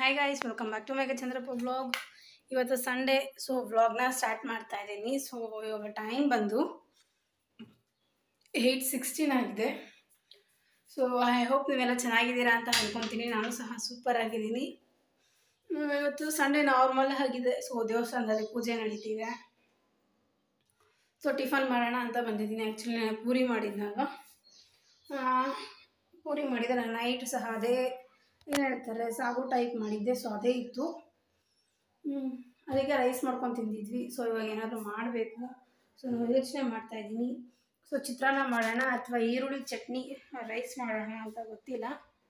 hi guys welcome back to Megha Chandrappa vlog ಇವತ್ತು Sunday so ವ್ಲಾಗ್ನ start ಮಾಡ್ತಾ ಇದ್ದೀನಿ ಸೊ ಇವಾಗ ಟೈಮ್ ಬಂದು ಏಯ್ಟ್ ಸಿಕ್ಸ್ಟೀನ್ ಆಗಿದೆ ಸೊ ಐ ಹೋಪ್ ನೀವೆಲ್ಲ ಚೆನ್ನಾಗಿದ್ದೀರಾ ಅಂತ ಅಂದ್ಕೊತೀನಿ ನಾನು ಸಹ ಸೂಪರ್ ಆಗಿದ್ದೀನಿ ಹ್ಮ್, ಇವತ್ತು ಸಂಡೇ ನಾರ್ಮಲ್ ಆಗಿದೆ ಸೊ ದೇವಸ್ಥಾನದಲ್ಲಿ ಪೂಜೆ ನಡೀತಿದೆ ಸೊ ಟಿಫನ್ ಮಾಡೋಣ ಅಂತ ಬಂದಿದ್ದೀನಿ ಆ್ಯಕ್ಚುಲಿ ನಾನು ಪೂರಿ ಮಾಡಿದ್ದಾಗ ಆ, ಪೂರಿ ಮಾಡಿದರೆ ನೈಟ್ ಸಹ ಅದೇ ಏನು ಹೇಳ್ತಾರೆ ಸಾಗು ಟೈಪ್ ಮಾಡಿದ್ದೆ ಸೊ ಅದೇ ಇತ್ತು ಹ್ಮ್, ಅದಕ್ಕೆ ರೈಸ್ ಮಾಡ್ಕೊಂಡು ತಿಂದಿದ್ವಿ ಸೊ ಇವಾಗ ಏನಾದರೂ ಮಾಡಬೇಕು ಸೊ ನಾನು ಯೋಚನೆ ಮಾಡ್ತಾಯಿದ್ದೀನಿ ಸೊ ಚಿತ್ರಾನ್ನ ಮಾಡೋಣ ಅಥವಾ ಈರುಳ್ಳಿ ಚಟ್ನಿ ರೈಸ್ ಮಾಡೋಣ ಅಂತ ಗೊತ್ತಿಲ್ಲ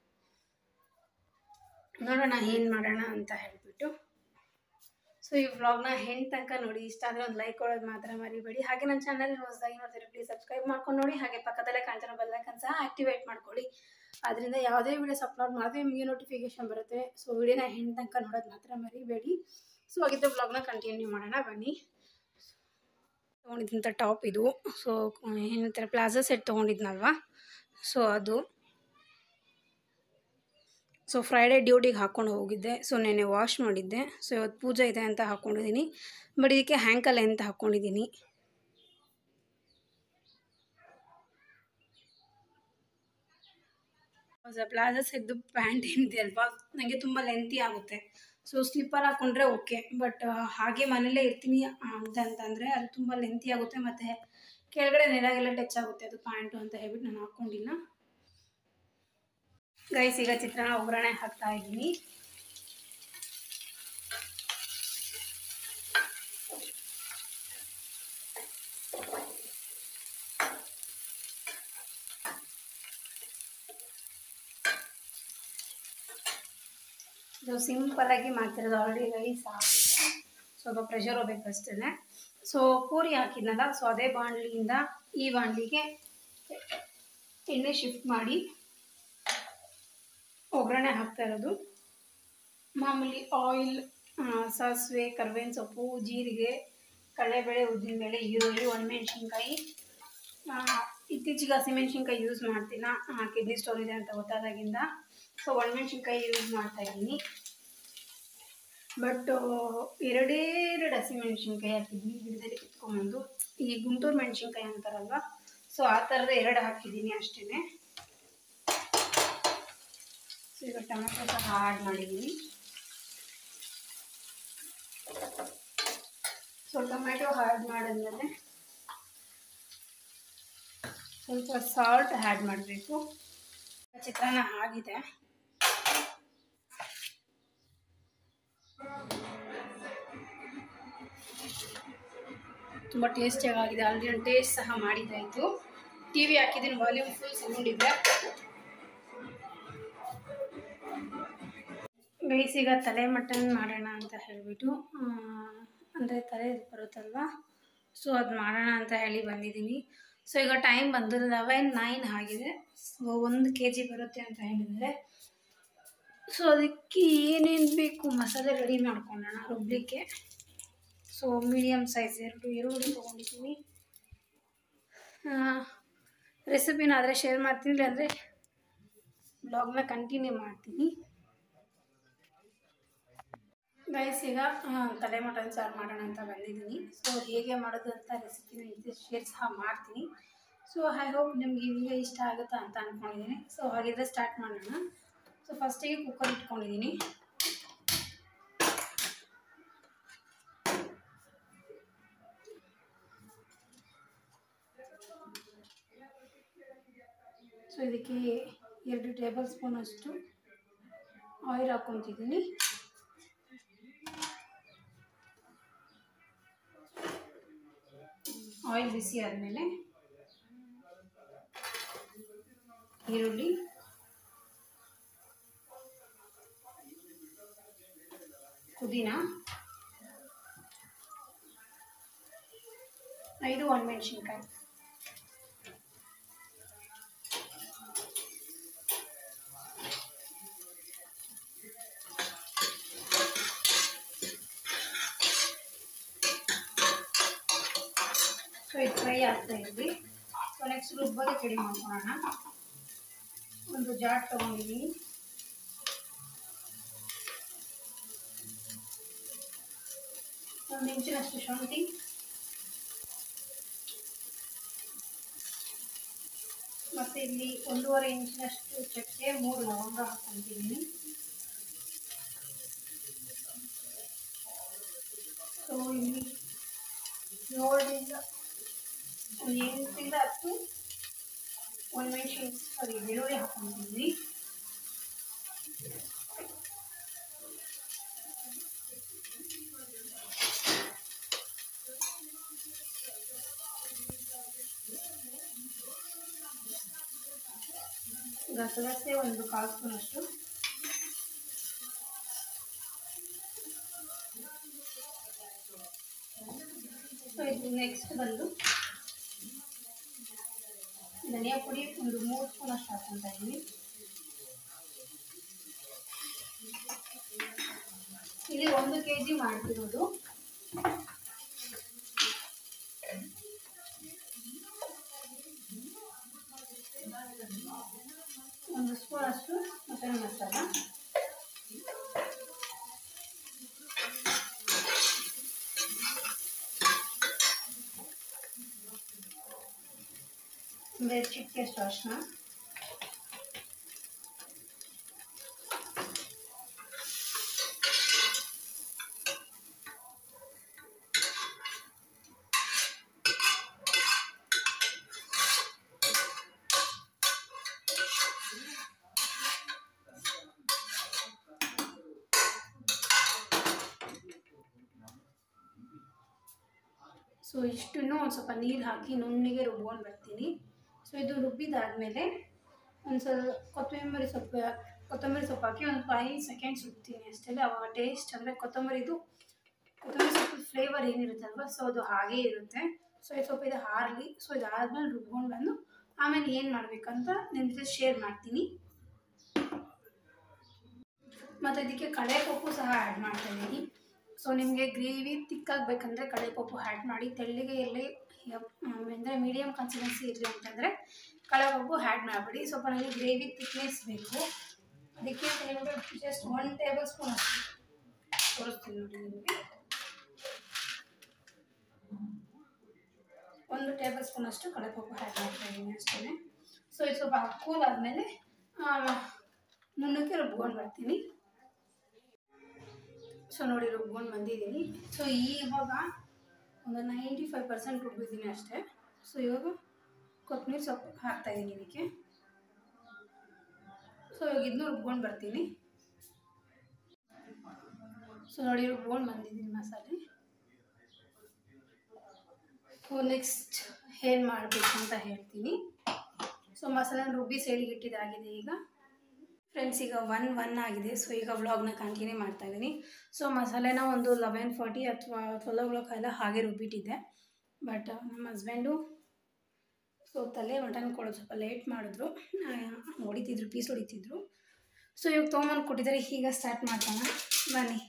ನೋಡೋಣ ಏನು ಮಾಡೋಣ ಅಂತ ಹೇಳ್ಬಿಟ್ಟು ಸೊ ಈ ವ್ಲಾಗ್ನ ಹೆಣ್ಣು ತನಕ ನೋಡಿ ಇಷ್ಟ ಆದರೆ ಒಂದು ಲೈಕ್ ಕೊಡೋದು ಮಾತ್ರ ಮರಿಬೇಡಿ ಹಾಗೆ ನನ್ನ ಚಾನಲ್ ಹೊಸದಾಗಿ ನೋಡ್ತಾರೆ ಪ್ಲೀಸ್ ಸಬ್ಸ್ಕ್ರೈಬ್ ಮಾಡ್ಕೊಂಡು ನೋಡಿ ಹಾಗೆ ಪಕ್ಕದಲ್ಲೇ ಕಾಣ್ತಿರೋ ಬೆಲ್ಲೈಕನ್ ಸಹ ಆಕ್ಟಿವೇಟ್ ಮಾಡ್ಕೊಳ್ಳಿ ಅದರಿಂದ ಯಾವುದೇ ವೀಡಿಯೋಸ್ ಅಪ್ಲೋಡ್ ಮಾಡಿದ್ರೆ ನಿಮಗೆ ನೋಟಿಫಿಕೇಶನ್ ಬರುತ್ತೆ ಸೊ ವಿಡಿಯೋನ ಹೆಣ್ಣು ತನಕ ನೋಡೋದು ಮಾತ್ರ ಮರಿಬೇಡಿ ಸೊ ಹಾಗಿದ್ದ ವ್ಲಾಗ್ನ ಕಂಟಿನ್ಯೂ ಮಾಡೋಣ ಬನ್ನಿ ತೊಗೊಂಡಿದ್ದಂಥ ಟಾಪ್ ಇದು ಸೊ ಏನಂತಾರೆ ಪ್ಲಾಜಾ ಸೆಟ್ ತೊಗೊಂಡಿದ್ನಲ್ವಾ ಸೊ ಅದು ಸೊ ಫ್ರೈಡೇ ಡ್ಯೂಟಿಗೆ ಹಾಕ್ಕೊಂಡು ಹೋಗಿದ್ದೆ ಸೊ ನೆನ್ನೆ ವಾಶ್ ಮಾಡಿದ್ದೆ ಸೊ ಇವತ್ತು ಪೂಜೆ ಇದೆ ಅಂತ ಹಾಕ್ಕೊಂಡಿದ್ದೀನಿ ಬಟ್ ಇದಕ್ಕೆ ಹ್ಯಾಂಕಲ್ ಅಂತ ಹಾಕ್ಕೊಂಡಿದ್ದೀನಿ ಪ್ಲಾಜಾ ಸೆದ್ದು ಪ್ಯಾಂಟ್ ಏನಿದೆ ಅಲ್ವಾ ನನಗೆ ತುಂಬ ಲೆಂತಿ ಆಗುತ್ತೆ ಸೊ ಸ್ಲಿಪ್ಪರ್ ಹಾಕ್ಕೊಂಡ್ರೆ ಓಕೆ ಬಟ್ ಹಾಗೆ ಮನೇಲೇ ಇರ್ತೀನಿ ಅಂತ ಅಂತಂದರೆ ಅದು ತುಂಬ ಲೆಂತಿ ಆಗುತ್ತೆ ಮತ್ತು ಕೆಳಗಡೆ ನೆಲಗೆಲ್ಲ ಟಚ್ ಆಗುತ್ತೆ ಅದು ಪ್ಯಾಂಟು ಅಂತ ಹೇಳ್ಬಿಟ್ಟು ನಾನು ಹಾಕ್ಕೊಂಡಿಲ್ಲ ಗೈಸ್ ಈಗ ಚಿತ್ರಾನ್ನ ಒಗ್ಗರಣೆ ಹಾಕ್ತಾ ಇದ್ದೀನಿ ಇದು ಸಿಂಪಲ್ ಆಗಿ ಮಾಡ್ತಿರೋದು ಆಲ್ರೆಡಿ ರೈಸ್ ಆಗಿದೆ ಸ್ವಲ್ಪ ಪ್ರೆಷರ್ ಹೋಗ್ಬೇಕಷ್ಟೇ ಸೊ ಪೂರಿ ಹಾಕಿದ್ನಲ್ಲ ಸೊ ಅದೇ ಬಾಣಲಿಯಿಂದ ಈ ಬಾಣಲಿಗೆ ಎಣ್ಣೆ ಶಿಫ್ಟ್ ಮಾಡಿ ಒಗ್ಗರಣೆ ಹಾಕ್ತಾ ಇರೋದು ಮಾಮೂಲಿ ಆಯಿಲ್ ಸಾಸಿವೆ ಕರ್ಬೇವಿನ ಸೊಪ್ಪು ಜೀರಿಗೆ ಕಡಲೆಬೇಳೆ ಉದ್ದಿನಬೇಳೆ ಈರುಳ್ಳಿ ಒಣಮೆಣ್ಸಿನ್ಕಾಯಿ ಇತ್ತೀಚೆಗೆ ಹಸಿಮೆಣ್ಸಿನ್ಕಾಯಿ ಯೂಸ್ ಮಾಡ್ತಿಲ್ಲ ಕಿಡ್ನಿ ಸ್ಟೋನ್ ಇದೆ ಅಂತ ಗೊತ್ತಾದಾಗಿಂದ ಸೊ ಒಣಮೆಣ್ಸಿನ್ಕಾಯಿ ಯೂಸ್ ಮಾಡ್ತಾ ಇದ್ದೀನಿ ಬಟ್ ಎರಡೇ ಎರಡು ಹಸಿಮೆಣ್ಸಿನ್ಕಾಯಿ ಹಾಕಿದ್ದೀನಿ ಗಿಡದಲ್ಲಿ ಕಿತ್ಕೊಂಬಂದು ಈ ಗುಂಟೂರು ಮೆಣಸಿನ್ಕಾಯಿ ಅಂತಾರಲ್ವ ಸೊ ಆ ಥರದ ಎರಡು ಹಾಕಿದ್ದೀನಿ ಅಷ್ಟೇ ಸೊ ಈಗ ಟೊಮೆಟೊ ಸಹ ಆ್ಯಡ್ ಮಾಡಿದ್ದೀನಿ ಸೊ ಟೊಮೆಟೊ ಆ್ಯಡ್ ಮಾಡಿದ್ಮೇಲೆ ಸ್ವಲ್ಪ ಸಾಲ್ಟ್ ಆ್ಯಡ್ ಮಾಡಬೇಕು ಚಿತ್ರಾನ್ನ ಆಗಿದೆ ತುಂಬ ಟೇಸ್ಟಿಯಾಗಿ ಆಗಿದೆ ಆಲ್ರೆಡಿ ನಾನು ಟೇಸ್ಟ್ ಸಹ ಮಾಡಿದ್ದಾಯಿತು ಟಿ ವಿ ಹಾಕಿದ್ದೀನಿ ವಾಲ್ಯೂಮ್ ಫುಲ್ ಸೌಂಡ್ ಇದೆ ಗೈಸ್ ಈಗ ತಲೆ ಮಟನ್ ಮಾಡೋಣ ಅಂತ ಹೇಳಿಬಿಟ್ಟು ಅಂದರೆ ತಲೆ ಬರುತ್ತಲ್ವ ಸೊ ಅದು ಮಾಡೋಣ ಅಂತ ಹೇಳಿ ಬಂದಿದ್ದೀನಿ ಸೊ ಈಗ ಟೈಮ್ ಬಂದು ಲೆವೆನ್ ನೈನ್ ಆಗಿದೆ ಸೊ ಒಂದು ಕೆ ಜಿ ಬರುತ್ತೆ ಅಂತ ಹೇಳಿದರೆ ಸೊ ಅದಕ್ಕೆ ಏನೇನು ಬೇಕು ಮಸಾಲೆ ರೆಡಿ ಮಾಡ್ಕೊಳ್ಳೋಣ ರುಬ್ಲಿಕ್ಕೆ ಸೊ ಮೀಡಿಯಮ್ ಸೈಜ್ ಎರಡು ಈರುಳ್ಳಿ ತೊಗೊಂಡಿದ್ದೀನಿ ರೆಸಿಪಿನ ಆದರೆ ಶೇರ್ ಮಾಡ್ತೀನಿ ಇಲ್ಲಾಂದರೆ ಬ್ಲಾಗ್ನ ಕಂಟಿನ್ಯೂ ಮಾಡ್ತೀನಿ ಗೈಸ್ ಈಗ ಆ, ತಲೆ ಮಟನ್ ಸಾರು ಮಾಡೋಣ ಅಂತ ಬಂದಿದ್ದೀನಿ ಸೊ ಹೇಗೆ ಮಾಡೋದು ಅಂತ ರೆಸಿಪಿನ ಇದು ಶೇರ್ ಸಹ ಮಾಡ್ತೀನಿ ಸೊ ಐ ಹೋಪ್ ನಿಮ್ಗೆ ಈ ವಿಡಿಯೋ ಇಷ್ಟ ಆಗುತ್ತಾ ಅಂತ ಅಂದ್ಕೊಂಡಿದ್ದೀನಿ ಸೊ ಹಾಗಿದ್ರೆ ಸ್ಟಾರ್ಟ್ ಮಾಡೋಣ ಸೊ ಫಸ್ಟಿಗೆ ಕುಕ್ಕರ್ ಇಟ್ಕೊಂಡಿದ್ದೀನಿ ಸೊ ಇದಕ್ಕೆ ಎರಡು ಟೇಬಲ್ ಸ್ಪೂನ್ ಅಷ್ಟು ಆಯಿಲ್ ಹಾಕ್ಕೊತಿದ್ದೀನಿ ಆಯಿಲ್ ಬಿಸಿ ಆದಮೇಲೆ ಈರುಳ್ಳಿ ಪುದೀನ ಐದು ಒಣಮೆಣ್ಸಿನ್ಕಾಯಿ ಸೊ ಇದು ಫ್ರೈ ಆಗ್ತಾ ಇದ್ವಿ ಸೊ ನೆಕ್ಸ್ಟ್ ರುಬ್ಬಗೆ ರೆಡಿ ಮಾಡ್ಕೊಳ್ಳೋಣ ಒಂದು ಜಾಟ್ ತೊಗೊಂಡಿದ್ದೀನಿ ಒಂದು ಇಂಚಿನಷ್ಟು ಶುಂಠಿ ಮತ್ತು ಇಲ್ಲಿ ಒಂದೂವರೆ ಇಂಚಿನಷ್ಟು ಚಕ್ಕೆ ಮೂರು ಲವಂಗ ಹಾಕ್ಕೊಂತಿದ್ದೀನಿ ಸೊ ಇಲ್ಲಿ ಏಳರಿಂದ ಒಂದು ಎಂಟರಿಂದ ಹತ್ತು ಒಂದು ಮೆಣಸಿನ ಸಾರಿ ಬೆಳ್ಳುಳ್ಳಿ ಹಾಕ್ಕೊಂತಿದ್ದೀನಿ ಗಸಗಸೆ ಒಂದು ಕಾಲು ಸ್ಪೂನಷ್ಟು ಸೊ ಇದು ನೆಕ್ಸ್ಟ್ ಬಂದು ಧನಿಯಾ ಪುಡಿ ಒಂದು ಮೂರು ಸ್ಪೂನ್ ಅಷ್ಟು ಹಾಕ್ಕೊತಾ ಇದ್ದೀನಿ ಇಲ್ಲಿ ಒಂದು ಕೆ ಜಿ ಮಾಡ್ತಿರೋದು ಒಂದು ಸ್ಪೂನ್ ಅಷ್ಟು ಮಟನ್ ಮಸಾಲ ಒಂದು ಚಿಟಿಕೆಷ್ಟು ಅರಿಶಿನ ಸೊ ಇಷ್ಟನ್ನು ಒಂದು ಸ್ವಲ್ಪ ನೀರು ಹಾಕಿ ನುಣ್ಣಿಗೆ ರುಬ್ಕೊಂಡು ಬರ್ತೀನಿ ಸೊ ಇದು ರುಬ್ಬಿದಾದಮೇಲೆ ಒಂದು ಸ್ವಲ್ಪ ಕೊತ್ತಂಬರಿ ಸೊಪ್ಪು ಕೊತ್ತಂಬರಿ ಸೊಪ್ಪು ಹಾಕಿ ಒಂದು ಫೈವ್ ಸೆಕೆಂಡ್ಸ್ ರುಬ್ತೀನಿ ಅಷ್ಟೇ ಅವಾಗ ಟೇಸ್ಟ್ ಅಂದರೆ ಕೊತ್ತಂಬರಿದು ಕೊತ್ತಂಬರಿ ಸೊಪ್ಪು ಫ್ಲೇವರ್ ಏನಿರುತ್ತಲ್ವ ಸೊ ಅದು ಹಾಗೇ ಇರುತ್ತೆ ಸೊ ಇದು ಸ್ವಲ್ಪ ಇದು ಹಾರಲಿ ಸೊ ಇದಾದ್ಮೇಲೆ ರುಬ್ಕೊಂಡು ಬಂದು ಆಮೇಲೆ ಏನು ಮಾಡಬೇಕಂತ ನಿಮ್ಮ ಜೊತೆ ಶೇರ್ ಮಾಡ್ತೀನಿ ಮತ್ತು ಇದಕ್ಕೆ ಕಡಲೆಪಪ್ಪು ಸಹ ಆ್ಯಡ್ ಮಾಡ್ತಾ ಇದ್ದೀನಿ ಸೊ ನಿಮಗೆ ಗ್ರೇವಿ ತಿಕ್ಕಾಗಬೇಕಂದ್ರೆ ಕಡಲೆಪಪ್ಪು ಆ್ಯಡ್ ಮಾಡಿ ತೆಳ್ಳಗೆ ಇರಲಿ ಅಂದರೆ ಮೀಡಿಯಮ್ ಕನ್ಸಿಸ್ಟೆನ್ಸಿ ಇರಲಿ ಅಂತಂದರೆ ಕಡಲೆಪಪ್ಪು ಆ್ಯಡ್ ಮಾಡಬೇಡಿ ಸ್ವಲ್ಪ ನನಗೆ ಗ್ರೇವಿ ತಿಕ್ನೆಸ್ ಬೇಕು ಅದಕ್ಕೆ ಅಂತ ಹೇಳ್ಬಿಟ್ಟು ಜಸ್ಟ್ ಒನ್ ಟೇಬಲ್ ಸ್ಪೂನ್ ಅಷ್ಟು ತೋರಿಸ್ತೀನಿ ನೋಡಿ ನಿಮಗೆ ಒಂದು ಟೇಬಲ್ ಸ್ಪೂನ್ ಅಷ್ಟು ಕಡಲೆಪಪ್ಪು ಆ್ಯಡ್ ಮಾಡ್ತಾ ಇದ್ದೀನಿ ಅಷ್ಟೇ ಸೊ ಇದು ಸ್ವಲ್ಪ ಕೂಲ್ ಆದಮೇಲೆ ನುಣ್ಣಕ್ಕೆ ರುಬ್ಕೊಂಡು ಬರ್ತೀನಿ ಸೊ ನೋಡಿ ರುಬ್ಕೊಂಡು ಬಂದಿದ್ದೀನಿ ಸೊ ಇವಾಗ ಒಂದು ನೈಂಟಿ ಫೈವ್ ಪರ್ಸೆಂಟ್ ರುಬ್ಬಿದ್ದೀನಿ ಅಷ್ಟೇ ಸೊ ಇವಾಗ ಕೊತ್ತಂಬರಿ ಸೊಪ್ಪು ಹಾಕ್ತಾಯಿದ್ದೀನಿ ಇದಕ್ಕೆ ಸೊ ಇವಾಗ ಇದನ್ನು ರುಬ್ಕೊಂಡು ಬರ್ತೀನಿ ಸೊ ನೋಡಿ ರುಬ್ಕೊಂಡು ಬಂದಿದ್ದೀನಿ ಮಸಾಲೆ ಸೊ ನೆಕ್ಸ್ಟ್ ಏನು ಮಾಡಬೇಕು ಅಂತ ಹೇಳ್ತೀನಿ ಸೊ ಮಸಾಲೆ ರುಬ್ಬಿ ಸೈಡಿಗೆ ಇಟ್ಟಿದ್ದಾಗಿದೆ ಈಗ ಫ್ರೆಂಡ್ಸ್ ಈಗ ಒನ್ ಒನ್ ಆಗಿದೆ ಸೊ ಈಗ ವ್ಲಾಗ್ನ ಕಂಟಿನ್ಯೂ ಮಾಡ್ತಾ ಇದ್ದೀನಿ ಸೊ ಮಸಾಲೆನ ಒಂದು ಲೆವೆನ್ ಫಾರ್ಟಿ ಅಥವಾ ಟ್ವೆಲ್ ಓ ಕ್ಲಾಕ್ ಎಲ್ಲ ಹಾಗೆ ರುಬ್ಬಿಟ್ಟಿದ್ದೆ ಬಟ್ ನಮ್ಮ ಹಸ್ಬೆಂಡು ಸೊ ತಲೆ ಮಟನ್ ಕೊಡೋದು ಸ್ವಲ್ಪ ಲೇಟ್ ಮಾಡಿದ್ರು ಆ, ಹೊಡಿತಿದ್ರು ಪೀಸ್ ಹೊಡಿತಿದ್ರು ಸೊ ಇವಾಗ ತೊಗೊಂಬಂದು ಕೊಟ್ಟಿದ್ದಾರೆ ಈಗ ಸ್ಟಾರ್ಟ್ ಮಾಡ್ತಾನೆ ಬನ್ನಿ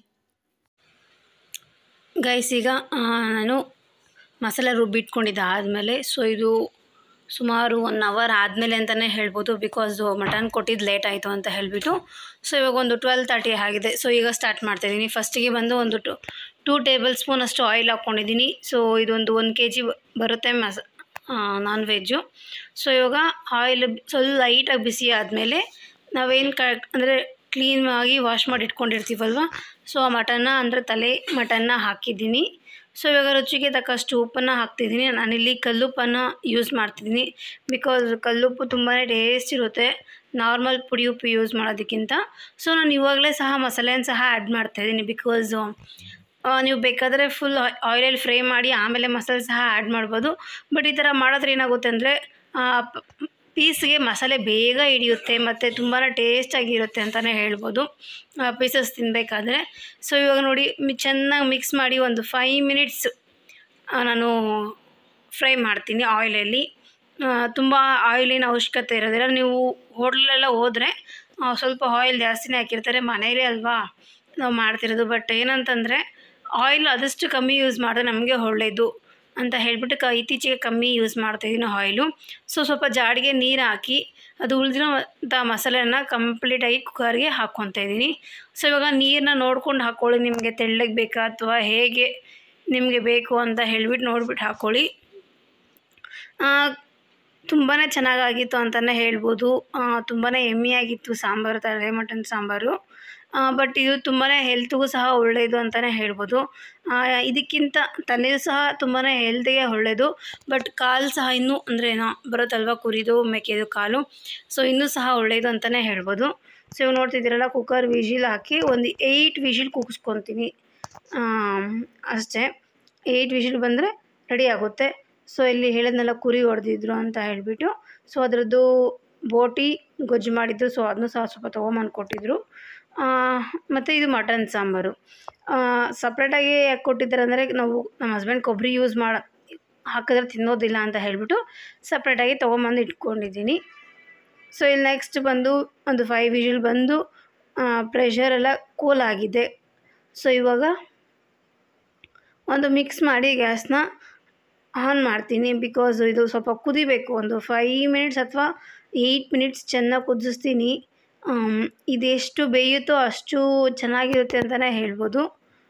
ಗೈಸ್ ಈಗ ಆ, ನಾನು ಮಸಾಲೆ ರುಬ್ಬಿಟ್ಕೊಂಡಿದ್ದೆ ಆದಮೇಲೆ ಸೊ ಇದು ಸುಮಾರು ಒನ್ ಅವರ್ ಆದಮೇಲೆ ಅಂತಲೇ ಹೇಳ್ಬೋದು ಬಿಕಾಸ್ ಮಟನ್ ಕೊಟ್ಟಿದ್ದು ಲೇಟ್ ಆಯಿತು ಅಂತ ಹೇಳಿಬಿಟ್ಟು ಸೊ ಇವಾಗ ಒಂದು ಟ್ವೆಲ್ ತರ್ಟಿ ಆಗಿದೆ ಸೊ ಈಗ ಸ್ಟಾರ್ಟ್ ಮಾಡ್ತಾಯಿದ್ದೀನಿ ಫಸ್ಟಿಗೆ ಬಂದು ಒಂದು ಟು ಟೂ ಟೇಬಲ್ ಸ್ಪೂನ್ ಅಷ್ಟು ಆಯಿಲ್ ಹಾಕ್ಕೊಂಡಿದ್ದೀನಿ ಸೊ ಇದೊಂದು ಒಂದು ಕೆ ಜಿ ಬರುತ್ತೆ ಮಸ ನಾನ್ ವೆಜ್ಜು ಸೊ ಇವಾಗ ಆಯಿಲ್ ಸ್ವಲ್ಪ ಲೈಟಾಗಿ ಬಿಸಿ ಆದಮೇಲೆ ನಾವೇನು ಕ ಅಂದರೆ ಕ್ಲೀನಾಗಿ ವಾಶ್ ಮಾಡಿ ಇಟ್ಕೊಂಡಿರ್ತೀವಲ್ವ ಸೊ ಆ ಮಟನ್ನ ಅಂದರೆ ತಲೆ ಮಟನ್ನ ಹಾಕಿದ್ದೀನಿ ಸೊ ಇವಾಗ ರುಚಿಗೆ ತಕ್ಕಷ್ಟು ಉಪ್ಪನ್ನು ಹಾಕ್ತಿದ್ದೀನಿ ನಾನಿಲ್ಲಿ ಕಲ್ಲುಪ್ಪನ್ನು ಯೂಸ್ ಮಾಡ್ತಿದ್ದೀನಿ ಬಿಕಾಸ್ ಕಲ್ಲುಪ್ಪು ತುಂಬಾ ಟೇಸ್ಟ್ ಇರುತ್ತೆ ನಾರ್ಮಲ್ ಪುಡಿ ಉಪ್ಪು ಯೂಸ್ ಮಾಡೋದಕ್ಕಿಂತ ಸೊ ನಾನು ಇವಾಗಲೇ ಸಹ ಮಸಾಲೆನ ಸಹ ಆ್ಯಡ್ ಮಾಡ್ತಾಯಿದ್ದೀನಿ ಬಿಕಾಸ್ ನೀವು ಬೇಕಾದರೆ ಫುಲ್ ಆಯಿಲಲ್ಲಿ ಫ್ರೈ ಮಾಡಿ ಆಮೇಲೆ ಮಸಾಲೆ ಸಹ ಆ್ಯಡ್ ಮಾಡ್ಬೋದು ಬಟ್ ಈ ಥರ ಮಾಡಿದ್ರೆ ಏನಾಗುತ್ತೆ ಅಂದರೆ ಪೀಸ್ಗೆ ಮಸಾಲೆ ಬೇಗ ಹಿಡಿಯುತ್ತೆ ಮತ್ತು ತುಂಬಾ ಟೇಸ್ಟಾಗಿರುತ್ತೆ ಅಂತಲೇ ಹೇಳ್ಬೋದು ಪೀಸಸ್ ತಿನ್ನಬೇಕಾದ್ರೆ ಸೊ ಇವಾಗ ನೋಡಿ ಮಿ ಚೆನ್ನಾಗಿ ಮಿಕ್ಸ್ ಮಾಡಿ ಒಂದು ಫೈವ್ ಮಿನಿಟ್ಸ್ ನಾನು ಫ್ರೈ ಮಾಡ್ತೀನಿ ಆಯಿಲಲ್ಲಿ ತುಂಬ ಆಯಿಲಿನ ಅವಶ್ಯಕತೆ ಇರೋದಿಲ್ಲ ನೀವು ಹೋಟ್ಲೆಲ್ಲ ಹೋದರೆ ಸ್ವಲ್ಪ ಆಯಿಲ್ ಜಾಸ್ತಿನೇ ಹಾಕಿರ್ತಾರೆ ಮನೇಲೇ ಅಲ್ವಾ ನಾವು ಮಾಡ್ತಿರೋದು ಬಟ್ ಏನಂತಂದರೆ ಆಯಿಲ್ ಆದಷ್ಟು ಕಮ್ಮಿ ಯೂಸ್ ಮಾಡಿದ್ರೆ ನಮಗೆ ಒಳ್ಳೆಯದು ಅಂತ ಹೇಳ್ಬಿಟ್ಟು ಕ ಇತ್ತೀಚೆಗೆ ಕಮ್ಮಿ ಯೂಸ್ ಮಾಡ್ತಾಯಿದ್ದೀನಿ ಆಯಿಲು ಸೊ ಸ್ವಲ್ಪ ಜಾಡಿಗೆ ನೀರು ಹಾಕಿ ಅದು ಉಳಿದಿರೋಂಥ ಮಸಾಲೆನ ಕಂಪ್ಲೀಟಾಗಿ ಕುಕ್ಕರ್ಗೆ ಹಾಕ್ಕೊತಾ ಇದ್ದೀನಿ ಸೊ ಇವಾಗ ನೀರನ್ನ ನೋಡ್ಕೊಂಡು ಹಾಕ್ಕೊಳ್ಳಿ ನಿಮಗೆ ತೆಳ್ಳಗೆ ಬೇಕಾ ಅಥವಾ ಹೇಗೆ ನಿಮಗೆ ಬೇಕು ಅಂತ ಹೇಳಿಬಿಟ್ಟು ನೋಡ್ಬಿಟ್ಟು ಹಾಕ್ಕೊಳ್ಳಿ ತುಂಬಾ ಚೆನ್ನಾಗಾಗಿತ್ತು ಅಂತಲೇ ಹೇಳ್ಬೋದು ತುಂಬಾ ಎಮ್ಮಿಯಾಗಿತ್ತು ಸಾಂಬಾರು ತಲೆ ಮಟನ್ ಸಾಂಬಾರು ಬಟ್ ಇದು ತುಂಬಾ ಹೆಲ್ತ್ಗೂ ಸಹ ಒಳ್ಳೆಯದು ಅಂತಲೇ ಹೇಳ್ಬೋದು ಆ, ಇದಕ್ಕಿಂತ ತಲೆಯೂ ಸಹ ತುಂಬಾ ಹೆಲ್ತಿಗೆ ಒಳ್ಳೆಯದು ಬಟ್ ಕಾಲು ಸಹ ಇನ್ನೂ ಅಂದರೆ ಏನೋ ಬರುತ್ತಲ್ವ ಕುರಿದು ಮೇಕೆದು ಕಾಲು ಸೊ ಇನ್ನೂ ಸಹ ಒಳ್ಳೆಯದು ಅಂತಲೇ ಹೇಳ್ಬೋದು ಸೊ ಇವಾಗ ನೋಡ್ತಿದ್ದೀರಲ್ಲ ಕುಕ್ಕರ್ ವಿಜಿಲ್ ಹಾಕಿ ಒಂದು ಏಯ್ಟ್ ವಿಜಿಲ್ ಕೂಗಿಸ್ಕೊತೀನಿ ಅಷ್ಟೇ ಏಯ್ಟ್ ವಿಜಿಲ್ ಬಂದರೆ ರೆಡಿ ಆಗುತ್ತೆ ಸೊ ಇಲ್ಲಿ ಹೇಳಿದ್ನೆಲ್ಲ ಕುರಿ ಹೊಡೆದಿದ್ರು ಅಂತ ಹೇಳಿಬಿಟ್ಟು ಸೊ ಅದರದ್ದು ಬೋಟಿ ಗೊಜ್ಜು ಮಾಡಿದ್ದು ಸೊ ಅದನ್ನು ಸಹ ಸ್ವಲ್ಪ ತೊಗೊಂಬಂದು ಕೊಟ್ಟಿದ್ರು ಮತ್ತು ಇದು ಮಟನ್ ಸಾಂಬಾರು ಸಪ್ರೇಟಾಗಿ ಯಾಕೆ ಕೊಟ್ಟಿದ್ದಾರೆ ಅಂದರೆ ನಾವು ನಮ್ಮ ಹಸ್ಬೆಂಡ್ ಕೊಬ್ಬರಿ ಯೂಸ್ ಮಾಡ ಹಾಕಿದ್ರೆ ತಿನ್ನೋದಿಲ್ಲ ಅಂತ ಹೇಳಿಬಿಟ್ಟು ಸಪ್ರೇಟಾಗಿ ತೊಗೊಂಬಂದು ಇಟ್ಕೊಂಡಿದ್ದೀನಿ ಸೊ ಇಲ್ಲಿ ನೆಕ್ಸ್ಟ್ ಬಂದು ಒಂದು ಫೈವ್ ವಿಜಿಲ್ ಬಂದು ಪ್ರೆಷರ್ ಎಲ್ಲ ಕೂಲ್ ಆಗಿದೆ ಸೊ ಇವಾಗ ಒಂದು ಮಿಕ್ಸ್ ಮಾಡಿ ಗ್ಯಾಸ್ನ ಆನ್ ಮಾಡ್ತೀನಿ ಬಿಕಾಸ್ ಇದು ಸ್ವಲ್ಪ ಕುದಿಬೇಕು ಒಂದು ಫೈವ್ ಮಿನಿಟ್ಸ್ ಅಥವಾ ಏಯ್ಟ್ ಮಿನಿಟ್ಸ್ ಚೆನ್ನಾಗಿ ಕುದಿಸ್ತೀನಿ ಆಮ್, ಇದೆಷ್ಟು ಬೇಯುತ್ತೋ ಅಷ್ಟು ಚೆನ್ನಾಗಿರುತ್ತೆ ಅಂತಲೇ ಹೇಳ್ಬೋದು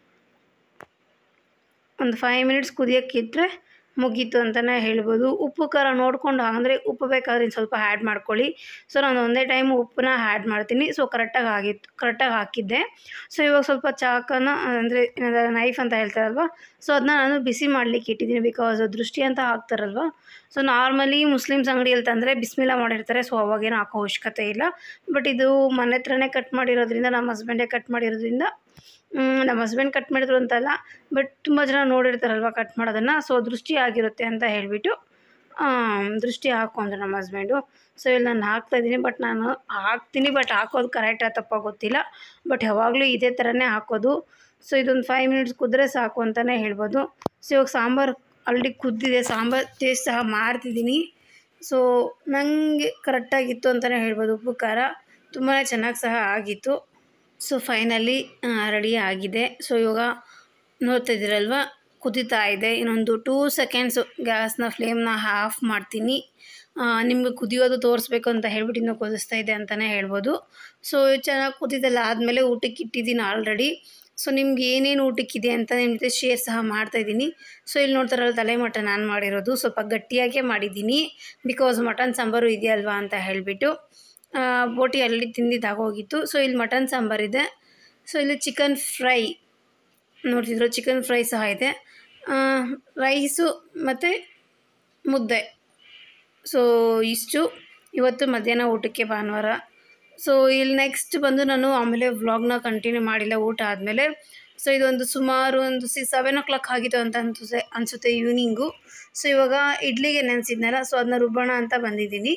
ಒಂದು ಫೈವ್ ಮಿನಿಟ್ಸ್ ಕುದಿಯೋಕ್ಕಿಟ್ರೆ ಮುಗೀತು ಅಂತಲೇ ಹೇಳ್ಬೋದು ಉಪ್ಪು ಖಾರ ನೋಡಿಕೊಂಡು ಅಂದರೆ ಉಪ್ಪು ಬೇಕಾದ್ರೆ ಇನ್ನು ಸ್ವಲ್ಪ ಆ್ಯಡ್ ಮಾಡ್ಕೊಳ್ಳಿ ಸೊ ನಾನು ಒಂದೇ ಟೈಮ್ ಉಪ್ಪನ್ನ ಆ್ಯಡ್ ಮಾಡ್ತೀನಿ ಸೊ ಕರೆಕ್ಟಾಗಿ ಆಗಿತ್ತು ಕರೆಕ್ಟಾಗಿ ಹಾಕಿದ್ದೆ ಸೊ ಇವಾಗ ಸ್ವಲ್ಪ ಚಾಕನ ಅಂದರೆ ನೈಫ್ ಅಂತ ಹೇಳ್ತಾರಲ್ವ ಸೊ ಅದನ್ನ ನಾನು ಬಿಸಿ ಮಾಡಲಿಕ್ಕೆ ಇಟ್ಟಿದ್ದೀನಿ ಬಿಕಾಸ್ ದೃಷ್ಟಿ ಅಂತ ಹಾಕ್ತಾರಲ್ವ ಸೊ ನಾರ್ಮಲಿ ಮುಸ್ಲಿಮ್ಸ್ ಅಂಗಡಿಯಲ್ಲಿ ತಂದರೆ ಬಿಸ್ಮಿಲ್ಲ ಮಾಡಿರ್ತಾರೆ ಸೊ ಅವಾಗೇನು ಹಾಕೋ ಅವಶ್ಯಕತೆ ಇಲ್ಲ ಬಟ್ ಇದು ಮನೆ ಹತ್ರನೇ ಕಟ್ ಮಾಡಿರೋದ್ರಿಂದ ನಮ್ಮ ಹಸ್ಬೆಂಡೇ ಕಟ್ ಮಾಡಿರೋದ್ರಿಂದ ಮ್, ನಮ್ಮ ಹಸ್ಬೆಂಡ್ ಕಟ್ ಮಾಡಿದ್ರು ಅಂತಲ್ಲ ಬಟ್ ತುಂಬ ಜನ ನೋಡಿರ್ತಾರಲ್ವ ಕಟ್ ಮಾಡೋದನ್ನು ಸೊ ದೃಷ್ಟಿ ಆಗಿರುತ್ತೆ ಅಂತ ಹೇಳಿಬಿಟ್ಟು ದೃಷ್ಟಿ ಹಾಕು ಅಂದರು ನಮ್ಮ ಹಸ್ಬೆಂಡು ಸೊ ಇಲ್ಲಿ ನಾನು ಹಾಕ್ತಾಯಿದ್ದೀನಿ ಬಟ್ ನಾನು ಹಾಕ್ತೀನಿ ಬಟ್ ಹಾಕೋದು ಕರೆಕ್ಟಾಗಿ ತಪ್ಪ ಗೊತ್ತಿಲ್ಲ ಬಟ್ ಯಾವಾಗಲೂ ಇದೇ ಥರನೇ ಹಾಕೋದು ಸೊ ಇದೊಂದು ಫೈವ್ ಮಿನಿಟ್ಸ್ ಕುದ್ರೆ ಸಾಕು ಅಂತಲೇ ಹೇಳ್ಬೋದು ಸೊ ಇವಾಗ ಸಾಂಬಾರು ಆಲ್ರೆಡಿ ಕುದ್ದಿದೆ ಸಾಂಬಾರು ಟೇಸ್ಟ್ ಸಹ ಮಾಡ್ತಿದ್ದೀನಿ ಸೊ ನನಗೆ ಕರೆಕ್ಟಾಗಿತ್ತು ಅಂತಲೇ ಹೇಳ್ಬೋದು ಉಪ್ಪು ಖಾರ ತುಂಬಾ ಚೆನ್ನಾಗಿ ಸಹ ಆಗಿತ್ತು ಸೊ ಫೈನಲಿ ರೆಡಿ ಆಗಿದೆ ಸೊ ಇವಾಗ ನೋಡ್ತಾ ಇದ್ದೀರಲ್ವ ಕುದೀತಾ ಇದೆ ಇನ್ನೊಂದು ಟೂ ಸೆಕೆಂಡ್ಸು ಗ್ಯಾಸ್ನ ಫ್ಲೇಮ್ನ ಆಫ್ ಮಾಡ್ತೀನಿ ನಿಮಗೆ ಕುದಿಯೋದು ತೋರಿಸ್ಬೇಕು ಅಂತ ಹೇಳ್ಬಿಟ್ಟು ಇನ್ನೂ ಕುದಿಸ್ತಾ ಇದೆ ಅಂತಲೇ ಹೇಳ್ಬೋದು ಸೊ ಚೆನ್ನಾಗಿ ಕುದಿದೆಲ್ಲ ಆದಮೇಲೆ ಊಟಕ್ಕೆ ಇಟ್ಟಿದ್ದೀನಿ ಆಲ್ರೆಡಿ ಸೊ ನಿಮ್ಗೆ ಏನೇನು ಊಟಕ್ಕಿದೆ ಅಂತ ನಿಮ್ಮ ಜೊತೆ ಶೇರ್ ಸಹ ಮಾಡ್ತಾಯಿದ್ದೀನಿ ಸೊ ಇಲ್ಲಿ ನೋಡ್ತಾರಲ್ಲ ತಲೆ ಮಟನ್ ನಾನು ಮಾಡಿರೋದು ಸ್ವಲ್ಪ ಗಟ್ಟಿಯಾಗೇ ಮಾಡಿದ್ದೀನಿ ಬಿಕಾಸ್ ಮಟನ್ ಸಾಂಬಾರು ಇದೆಯಲ್ವಾ ಅಂತ ಹೇಳಿಬಿಟ್ಟು ಬೋಟಿ ಅಲ್ಲಿ ತಿಂದಿದ್ದಾಗೋಗಿತ್ತು ಸೊ ಇಲ್ಲಿ ಮಟನ್ ಸಾಂಬಾರಿದೆ ಸೊ ಇಲ್ಲಿ ಚಿಕನ್ ಫ್ರೈ ನೋಡ್ತಿದ್ರು ಚಿಕನ್ ಫ್ರೈ ಸಹ ಇದೆ ರೈಸು ಮತ್ತು ಮುದ್ದೆ ಸೊ ಇಷ್ಟು ಇವತ್ತು ಮಧ್ಯಾಹ್ನ ಊಟಕ್ಕೆ ಭಾನುವಾರ ಸೊ ಇಲ್ಲಿ ನೆಕ್ಸ್ಟ್ ಬಂದು ನಾನು ಆಮೇಲೆ ವ್ಲಾಗ್ನ ಕಂಟಿನ್ಯೂ ಮಾಡಿಲ್ಲ ಊಟ ಆದಮೇಲೆ ಸೊ ಇದೊಂದು ಸುಮಾರು ಒಂದು ಸಿ ಸೆವೆನ್ ಓ ಕ್ಲಾಕ್ ಆಗಿತ್ತು ಅಂತ ಅನ್ಸುತ್ತೆ ಅನಿಸುತ್ತೆ ಈವ್ನಿಂಗು ಸೊ ಇವಾಗ ಇಡ್ಲಿಗೆ ನೆನೆಸಿದ್ನಲ್ಲ ಸೊ ಅದನ್ನ ರುಬ್ಬೋಣ ಅಂತ ಬಂದಿದ್ದೀನಿ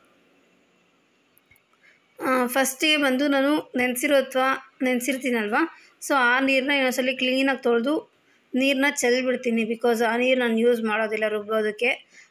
ಫಸ್ಟಿಗೆ ಬಂದು ನಾನು ನೆನೆಸಿರೋ ಅಥವಾ ನೆನೆಸಿರ್ತೀನಲ್ವ ಸೊ ಆ ನೀರನ್ನ ಇನ್ನೊಂದ್ಸಲಿ ಕ್ಲೀನಾಗಿ ತೊಳೆದು ನೀರನ್ನ ಚೆಲ್ಬಿಡ್ತೀನಿ ಬಿಕಾಸ್ ಆ ನೀರು ನಾನು ಯೂಸ್ ಮಾಡೋದಿಲ್ಲ ರುಬ್ಬೋದಕ್ಕೆ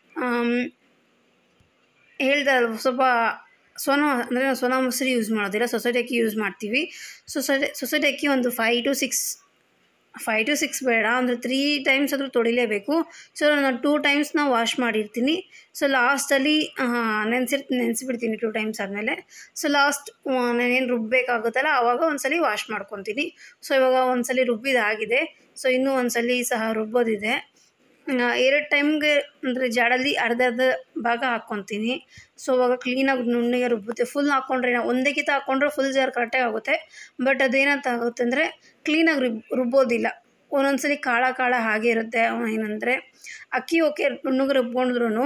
ಹೇಳ್ದೆ ಅಲ್ವ ಸ್ವಲ್ಪ ಸೋನಾ ಅಂದರೆ ನಾವು ಸೋನಾ ಮೊಸರು ಯೂಸ್ ಮಾಡೋದಿಲ್ಲ ಸೊಸೈಟಿ ಅಕ್ಕಿ ಯೂಸ್ ಮಾಡ್ತೀವಿ ಸೊಸೈಟಿ ಸೊಸೈಟಿ ಅಕ್ಕಿ ಒಂದು five to six five to six ಬೇಡ ಅಂದರೆ ತ್ರೀ ಟೈಮ್ಸ್ ಆದರೂ ತೊಳಿಲೇಬೇಕು ಸೊ ನಾನು ಟೂ ಟೈಮ್ಸ್ನ ವಾಶ್ ಮಾಡಿರ್ತೀನಿ ಸೊ ಲಾಸ್ಟಲ್ಲಿ ನೆನೆಸಿರ್ ನೆನೆಸಿಬಿಡ್ತೀನಿ ಟೂ ಟೈಮ್ಸ್ ಆದಮೇಲೆ ಸೊ ಲಾಸ್ಟ್ ನಾನೇನು ರುಬ್ಬಬೇಕಾಗುತ್ತಲ್ಲ ಆವಾಗ ಒಂದ್ಸಲಿ ವಾಶ್ ಮಾಡ್ಕೊತೀನಿ ಸೊ ಇವಾಗ ಒಂದ್ಸಲಿ ರುಬ್ಬಿದಾಗಿದೆ ಸೊ ಇನ್ನೂ ಒಂದ್ಸಲಿ ಸಹ ರುಬ್ಬೋದಿದೆ ಆ, ಎರಡು ಟೈಮ್ಗೆ ಅಂದರೆ ಜಾಡಲ್ಲಿ ಅರ್ಧ ಅರ್ಧ ಭಾಗ ಹಾಕ್ಕೊತೀನಿ ಸೊ ಅವಾಗ ಕ್ಲೀನಾಗಿ ನುಣ್ಣಗೆ ರುಬ್ಬುತ್ತೆ ಫುಲ್ ಹಾಕ್ಕೊಂಡ್ರೆ ನಾವು ಒಂದೇ ಕಿತ ಹಾಕ್ಕೊಂಡ್ರೆ ಫುಲ್ ಜಾರ್ ಕರೆಕ್ಟಾಗಿ ಆಗುತ್ತೆ ಬಟ್ ಅದೇನಂತ ಆಗುತ್ತೆ ಅಂದರೆ ಕ್ಲೀನಾಗಿ ರುಬ್ ರುಬ್ಬೋದಿಲ್ಲ ಒಂದೊಂದ್ಸಲಿ ಕಾಳ ಕಾಳ ಹಾಗೆ ಇರುತ್ತೆ ಏನಂದರೆ ಅಕ್ಕಿ ಓಕೆ ನುಣ್ಣಗೆ ರುಬ್ಕೊಂಡ್ರು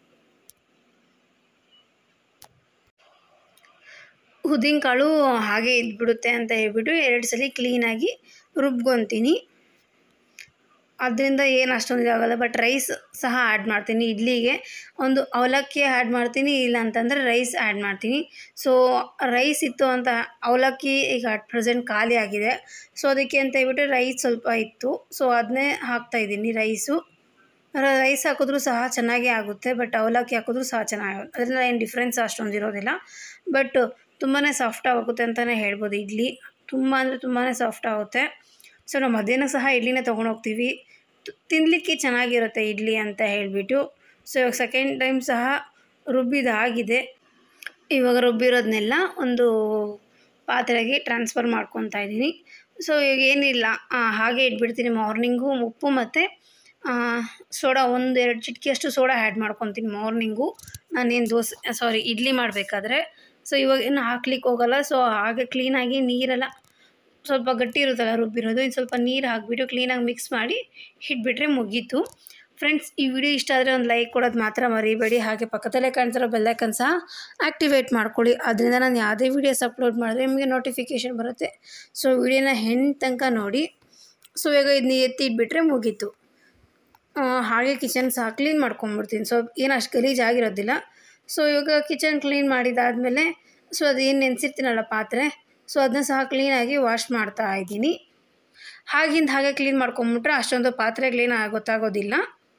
ಉದ್ದಿನಕಾಳು ಹಾಗೆ ಇದ್ಬಿಡುತ್ತೆ ಅಂತ ಹೇಳ್ಬಿಟ್ಟು ಎರಡು ಸಲ ಕ್ಲೀನಾಗಿ ರುಬ್ಕೊತೀನಿ ಅದರಿಂದ ಏನು ಅಷ್ಟೊಂದು ಇದಾಗಲ್ಲ ಬಟ್ ರೈಸ್ ಸಹ ಆ್ಯಡ್ ಮಾಡ್ತೀನಿ ಇಡ್ಲಿಗೆ ಒಂದು ಅವಲಕ್ಕಿ ಆ್ಯಡ್ ಮಾಡ್ತೀನಿ ಇಲ್ಲ ಅಂತಂದರೆ ರೈಸ್ ಆ್ಯಡ್ ಮಾಡ್ತೀನಿ ಸೊ ರೈಸ್ ಇತ್ತು ಅಂತ ಅವಲಕ್ಕಿ ಈಗ ಅಟ್ ಪ್ರೆಸೆಂಟ್ ಖಾಲಿ ಆಗಿದೆ ಸೊ ಅದಕ್ಕೆ ಅಂತ ಹೇಳ್ಬಿಟ್ಟು ರೈಸ್ ಸ್ವಲ್ಪ ಇತ್ತು ಸೊ ಅದನ್ನೇ ಹಾಕ್ತಾಯಿದ್ದೀನಿ ರೈಸು ರೈಸ್ ಹಾಕಿದ್ರೂ ಸಹ ಚೆನ್ನಾಗೇ ಆಗುತ್ತೆ ಬಟ್ ಅವಲಕ್ಕಿ ಹಾಕಿದ್ರೂ ಸಹ ಚೆನ್ನಾಗುತ್ತೆ ಅದರಿಂದ ಏನು ಡಿಫ್ರೆನ್ಸ್ ಅಷ್ಟೊಂದು ಇರೋದಿಲ್ಲ ಬಟ್ ತುಂಬಾ ಸಾಫ್ಟ್ ಆಗುತ್ತೆ ಅಂತಲೇ ಹೇಳ್ಬೋದು ಇಡ್ಲಿ ತುಂಬ ಅಂದರೆ ತುಂಬಾ ಸಾಫ್ಟ್ ಆಗುತ್ತೆ ಸೊ ನಾವು ಮಧ್ಯಾಹ್ನ ಸಹ ಇಡ್ಲಿನೇ ತೊಗೊಂಡೋಗ್ತೀವಿ ತಿನ್ನಲಿಕ್ಕೆ ಚೆನ್ನಾಗಿರುತ್ತೆ ಇಡ್ಲಿ ಅಂತ ಹೇಳಿಬಿಟ್ಟು ಸೊ ಇವಾಗ ಸೆಕೆಂಡ್ ಟೈಮ್ ಸಹ ರುಬ್ಬಿದಾಗಿದೆ ಇವಾಗ ರುಬ್ಬಿರೋದನ್ನೆಲ್ಲ ಒಂದು ಪಾತ್ರೆಗೆ ಟ್ರಾನ್ಸ್ಫರ್ ಮಾಡ್ಕೊತಾ ಇದ್ದೀನಿ ಸೊ ಈಗ ಏನಿಲ್ಲ ಆ, ಹಾಗೆ ಇಟ್ಬಿಡ್ತೀನಿ ಮಾರ್ನಿಂಗು ಉಪ್ಪು ಮತ್ತು ಸೋಡಾ ಒಂದು ಎರಡು ಚಿಟಿಕೆಯಷ್ಟು ಸೋಡಾ ಆ್ಯಡ್ ಮಾಡ್ಕೊತೀನಿ ಮಾರ್ನಿಂಗು ನಾನೇನು ದೋಸೆ ಸಾರಿ ಇಡ್ಲಿ ಮಾಡಬೇಕಾದ್ರೆ ಸೊ ಇವಾಗ ಏನು ಹಾಕ್ಲಿಕ್ಕೆ ಹೋಗಲ್ಲ ಸೊ ಹಾಗೆ ಕ್ಲೀನಾಗಿ ನೀರೆಲ್ಲ ಸ್ವಲ್ಪ ಗಟ್ಟಿ ಇರುತ್ತಲ್ಲ ರುಬ್ಬಿರೋದು ಇನ್ನು ಸ್ವಲ್ಪ ನೀರು ಹಾಕ್ಬಿಟ್ಟು ಕ್ಲೀನಾಗಿ ಮಿಕ್ಸ್ ಮಾಡಿ ಇಟ್ಬಿಟ್ರೆ ಮುಗೀತು ಫ್ರೆಂಡ್ಸ್ ಈ ವಿಡಿಯೋ ಇಷ್ಟ ಆದರೆ ಒಂದು ಲೈಕ್ ಕೊಡೋದು ಮಾತ್ರ ಮರಿಬೇಡಿ ಹಾಗೆ ಪಕ್ಕದಲ್ಲೇ ಕಾಣ್ತಿರೋ ಬೆಲ್ಲೈಕನ್ ಸಹ ಆ್ಯಕ್ಟಿವೇಟ್ ಮಾಡ್ಕೊಳ್ಳಿ ಅದರಿಂದ ನಾನು ಯಾವುದೇ ವೀಡಿಯೋಸ್ ಅಪ್ಲೋಡ್ ಮಾಡಿದ್ರೆ ನಿಮಗೆ ನೋಟಿಫಿಕೇಷನ್ ಬರುತ್ತೆ ಸೊ ವಿಡಿಯೋನ ಹೆಣ್ಣು ತನಕ ನೋಡಿ ಸೊ ಇವಾಗ ಇದನ್ನ ಎತ್ತಿ ಇಟ್ಬಿಟ್ರೆ ಮುಗೀತು ಆ, ಹಾಗೆ ಕಿಚನ್ ಸಹ ಕ್ಲೀನ್ ಮಾಡ್ಕೊಂಬಿಡ್ತೀನಿ ಸೊ ಏನು ಅಷ್ಟು ಗಲೀಜು ಆಗಿರೋದಿಲ್ಲ ಸೊ ಇವಾಗ ಕಿಚನ್ ಕ್ಲೀನ್ ಮಾಡಿದಾದಮೇಲೆ ಸೊ ಅದು ಏನು ನೆನೆಸಿರ್ತೀನಲ್ಲ ಪಾತ್ರೆ ಸೊ ಅದನ್ನ ಸಹ ಕ್ಲೀನಾಗಿ ವಾಶ್ ಮಾಡ್ತಾ ಇದ್ದೀನಿ ಹಾಗಿಂದ ಹಾಗೆ ಕ್ಲೀನ್ ಮಾಡ್ಕೊಂಬಿಟ್ರೆ ಅಷ್ಟೊಂದು ಪಾತ್ರೆ ಕ್ಲೀನ್ ಗೊತ್ತಾಗೋದಿಲ್ಲ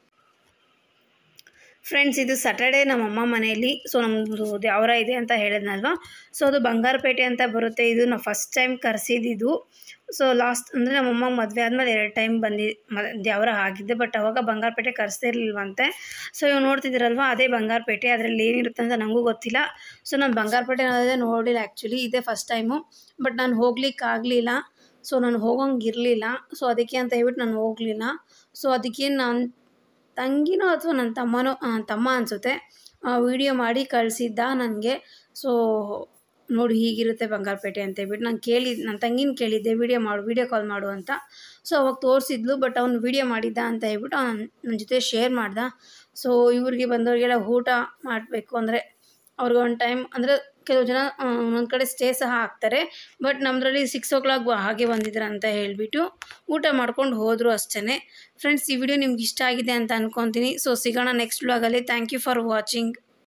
ಫ್ರೆಂಡ್ಸ್ ಇದು ಸ್ಯಾಟರ್ಡೇ ನಮ್ಮಮ್ಮ ಮನೆಯಲ್ಲಿ ಸೊ ನಮ್ಮದು ದ್ಯಾವರ ಇದೆ ಅಂತ ಹೇಳಿದ್ನಲ್ವ ಸೊ ಅದು ಬಂಗಾರಪೇಟೆ ಅಂತ ಬರುತ್ತೆ ಇದು ನಾವು ಫಸ್ಟ್ ಟೈಮ್ ಕರೆಸಿದ್ದು ಸೊ ಲಾಸ್ಟ್ ಅಂದರೆ ನಮ್ಮಮ್ಮ ಮದುವೆ ಆದಮೇಲೆ ಎರಡು ಟೈಮ್ ಬಂದಿ ಮ ದ್ಯಾವರ ಆಗಿದ್ದೆ ಬಟ್ ಅವಾಗ ಬಂಗಾರಪೇಟೆ ಕರೆಸ್ತಿರ್ಲಿಲ್ವಂತೆ ಸೊ ಇವಾಗ ನೋಡ್ತಿದ್ದೀರಲ್ವ ಅದೇ ಬಂಗಾರಪೇಟೆ ಅದರಲ್ಲಿ ಏನಿರುತ್ತೆ ಅಂತ ನನಗೂ ಗೊತ್ತಿಲ್ಲ ಸೊ ನಾನು ಬಂಗಾರಪೇಟೆ ಅನ್ನೋದೇ ನೋಡಿಲ್ಲ ಆ್ಯಕ್ಚುಲಿ ಇದೇ ಫಸ್ಟ್ ಟೈಮು ಬಟ್ ನಾನು ಹೋಗ್ಲಿಕ್ಕೆ ಆಗಲಿಲ್ಲ ಸೊ ನಾನು ಹೋಗೋಂಗೆ ಇರಲಿಲ್ಲ ಸೊ ಅದಕ್ಕೆ ಅಂತ ಹೇಳ್ಬಿಟ್ಟು ನಾನು ಹೋಗಲಿಲ್ಲ ಸೊ ಅದಕ್ಕೆ ನಾನು ತಂಗಿನೋ ಅಥವಾ ನನ್ನ ತಮ್ಮನೋ ಆ, ತಮ್ಮ ಅನಿಸುತ್ತೆ ವಿಡಿಯೋ ಮಾಡಿ ಕಳಿಸಿದ್ದ ನನಗೆ ಸೊ ನೋಡಿ ಹೀಗಿರುತ್ತೆ ಬಂಗಾರಪೇಟೆ ಅಂತ ಹೇಳ್ಬಿಟ್ಟು ನಾನು ಕೇಳಿದ್ದು ನನ್ನ ತಂಗಿನ ಕೇಳಿದ್ದೆ ವಿಡಿಯೋ ಮಾಡು ವಿಡಿಯೋ ಕಾಲ್ ಮಾಡು ಅಂತ ಸೊ ಅವಾಗ ತೋರಿಸಿದ್ಲು ಬಟ್ ಅವ್ನು ವಿಡಿಯೋ ಮಾಡಿದ್ದ ಅಂತ ಹೇಳ್ಬಿಟ್ಟು ಅವ್ನು ನನ್ನ ಜೊತೆ ಶೇರ್ ಮಾಡ್ದ ಸೊ ಇವ್ರಿಗೆ ಬಂದವರಿಗೆಲ್ಲ ಊಟ ಮಾಡಬೇಕು ಅಂದರೆ ಅವ್ರಿಗೆ ಒಂದು ಟೈಮ್ ಅಂದರೆ ಕೆಲವು ಜನ ಒಂದೊಂದು ಕಡೆ ಸ್ಟೇ ಸಹ ಆಗ್ತಾರೆ ಬಟ್ ನಮ್ಮದ್ರಲ್ಲಿ ಸಿಕ್ಸ್ ಓ ಕ್ಲಾಕ್ ಹಾಗೆ ಬಂದಿದ್ರು ಅಂತ ಹೇಳಿಬಿಟ್ಟು ಊಟ ಮಾಡ್ಕೊಂಡು ಹೋದರು ಅಷ್ಟೇ ಫ್ರೆಂಡ್ಸ್ ಈ ವಿಡಿಯೋ ನಿಮ್ಗೆ ಇಷ್ಟ ಆಗಿದೆ ಅಂತ ಅನ್ಕೊತೀನಿ ಸೊ ಸಿಗೋಣ ನೆಕ್ಸ್ಟ್ ವ್ಲಾಗಲ್ಲಿ ಥ್ಯಾಂಕ್ ಯು ಫಾರ್ ವಾಚಿಂಗ್